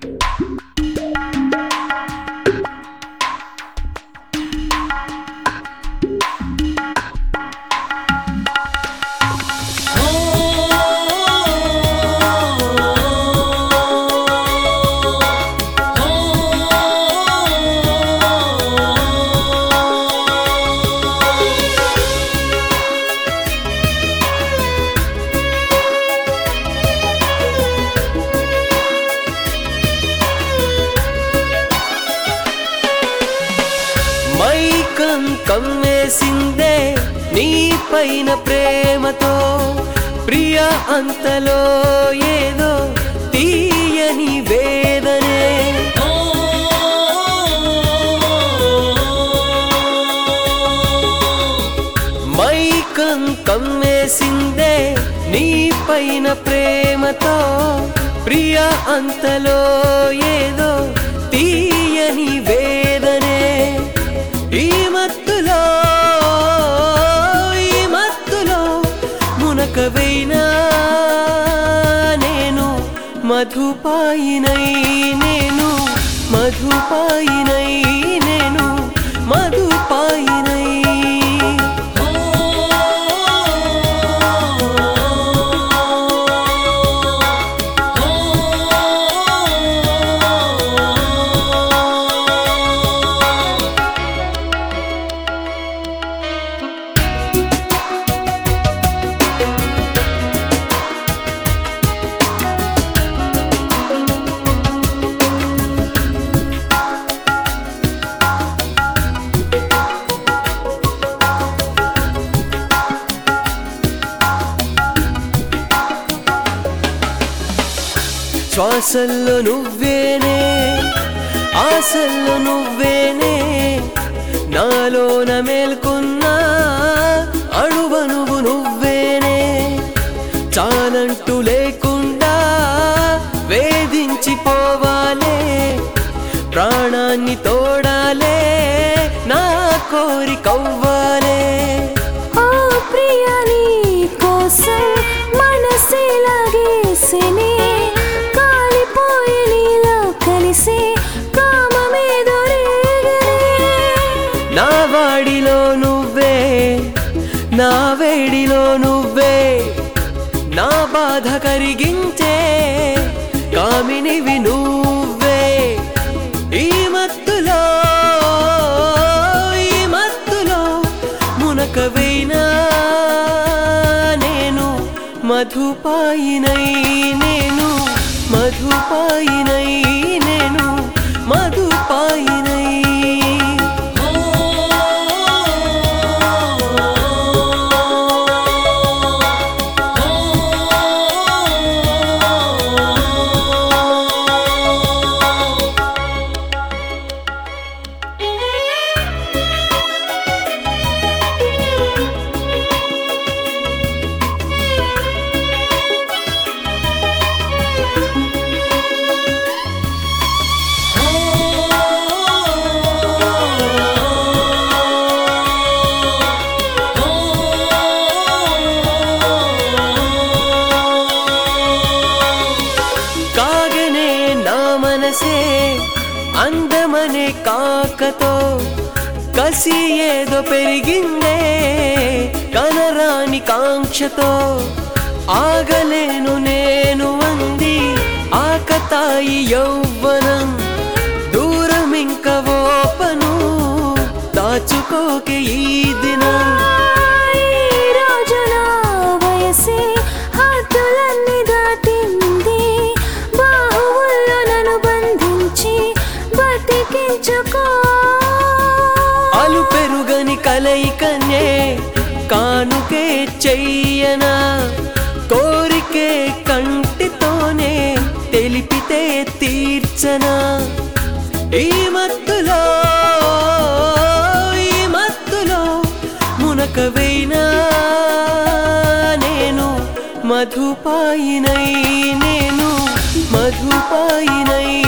మైకం కమ్మేసిందే నీ పైన ప్రేమతో ప్రియ అంతలో ఏదో తీయని వేదనే మైకం కమ్మేసిందే నీ పైన ప్రేమతో ప్రియ అంతలో ఏదో తీయని వేదనే ఈ మత్తులో ఈ మత్తులో మునకవైనా నేను మధుపాయినై నేను మధుపాయినై నేను మధుపాయినై శ్వాసల్లో నువ్వేనే ఆశల్లో నువ్వేనే నాలోన మేల్కొన్నా అణువణువు నువ్వేనే చాలంటూ లేకుండా వేధించిపోవాలే ప్రాణాన్ని తోడాలే నా కోరికవ్వాలే ఓ ప్రియా నీ కోసం మనసే లాగేసినే కాలిపోయి నీలో కలిసి కామమేదో రేగనే నా వాడిలో నువ్వే నా వేడిలో నువ్వే నా బాధ కరిగించే కామినివి నువ్వే ఈ మత్తులో ఈ మత్తులో మునకవైనా నేను మధుపాయినై నేను మధుపాయినై నేను మధుపాయినై కాగనే నా మనసే అందమనే కాకతో కసి ఏదో పెరిగిందే కనరాని కాంక్షతో ఆగలేను నేను అంది ఆకతాయి యౌవనం దూరం ఇంక ఓపను దాచుకోకే ఈ దినం ఈ రోజు నా వయసే హద్దులన్నీ దాటింది బాహువుల్లో నన్ను బంధించి బతికించుకో అలు పెరుగని కలయికనే కానుకే చెయ్యనా కోరికే కంటితోనే తెలిపితే తీర్చనా ఈ మత్తులో ఈ మత్తులో మునకవైనా నేను మధుపాయినై నేను మధుపాయినై